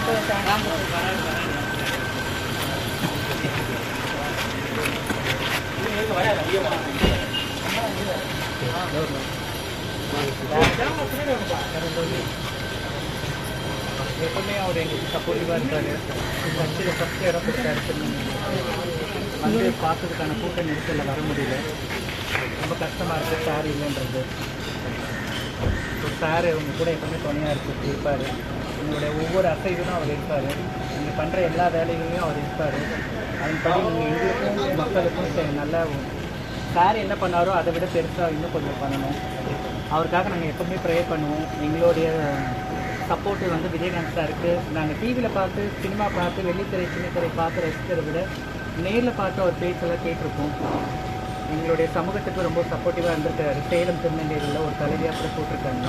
எப்பவுமே அவர் எங்களுக்கு சப்போர்ட்டிவாக இருக்காரு கட்சியில் ஃபஸ்ட் இடம் கொடுத்தாரு வந்து பார்த்ததுக்கான கூட்ட நெரிசலில் வர முடியல ரொம்ப கஷ்டமாக இருக்குது சார் இல்லைன்றது ஸோ சார் உங்க கூட எப்பவுமே துணையாக இருக்கு இருப்பார் உங்களுடைய ஒவ்வொரு அசைவிலும் அவர் இருப்பார் நீங்கள் பண்ணுற எல்லா வேலைகளையும் அவர் இருப்பார் அதன்படி நீங்கள் எங்களுக்கும் மக்களுக்கும் சரி நல்லா சார் என்ன பண்ணாரோ அதை விட பெருசாக இன்னும் கொஞ்சம் பண்ணணும் அவருக்காக நாங்கள் எப்பவுமே ப்ரே பண்ணுவோம் எங்களுடைய சப்போர்ட்டு வந்து விஜயகாந்த் சாருக்கு நாங்கள் டிவியில் பார்த்து சினிமா பார்த்து வெள்ளித்திரை சின்னத்திரை பார்த்து ரசிக்கிறத விட நேரில் பார்த்து அவர் பேச்செல்லாம் கேட்டிருப்போம் எங்களுடைய சமூகத்துக்கு ரொம்ப சப்போர்ட்டிவாக இருந்திருக்காரு சேலம் திருநெல்வேலியில் ஒரு தலைவியாக கூட போட்டிருக்காங்க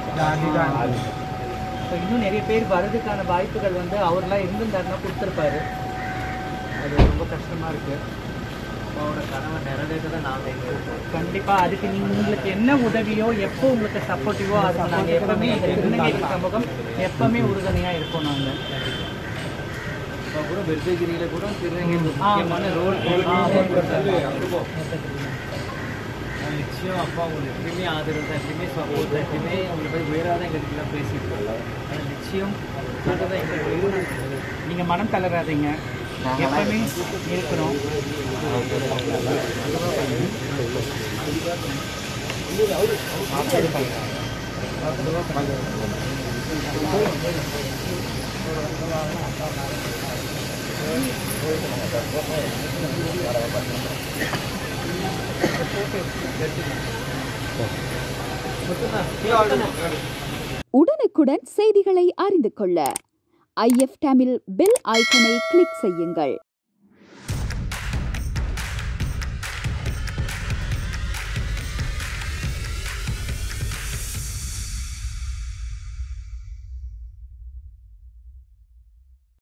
ஸோ இன்னும் நிறைய பேர் வரதுக்கான வாய்ப்புகள் வந்து அவர்லாம் இருந்திருந்தாருன்னா கொடுத்துருப்பாரு அது ரொம்ப கஷ்டமாக இருக்குது அவரோட கனவை நிறைவேற்ற தான் நாங்கள் இங்கே இருக்கோம் கண்டிப்பாக அதுக்கு நீங்கள் உங்களுக்கு என்ன உதவியோ எப்போ உங்களுக்கு சப்போர்ட்டிவோ அதுக்கு நாங்கள் எப்பவுமே இந்த திருநெல்வேலி சமூகம் எப்பவுமே உறுதுணையாக இருப்போம் நாங்கள் இப்போ கூட வெர்தகிரியில் கூட திருநெல்வேலி ஆ. முக்கியமான ரோல் ஆ, நிச்சயம் அப்பா உங்களுக்கு எப்பயுமே ஆதரவு தான் எப்பயுமே சப்போர்ட் தான் எப்பயுமே உங்களை போய் உயராத எங்களுக்குலாம் பேசியிருக்கோம் ஆனால் நிச்சயம் நாங்கள் தான் எங்களுக்கு இருந்து நீங்கள் மனம் தளராதீங்க எப்பவுமே இருக்கிறோம் உடனுக்குடன் செய்திகளை அறிந்து கொள்ள ஐஎஃப் தமிழ் பெல் ஐக்கனை கிளிக் செய்யுங்கள்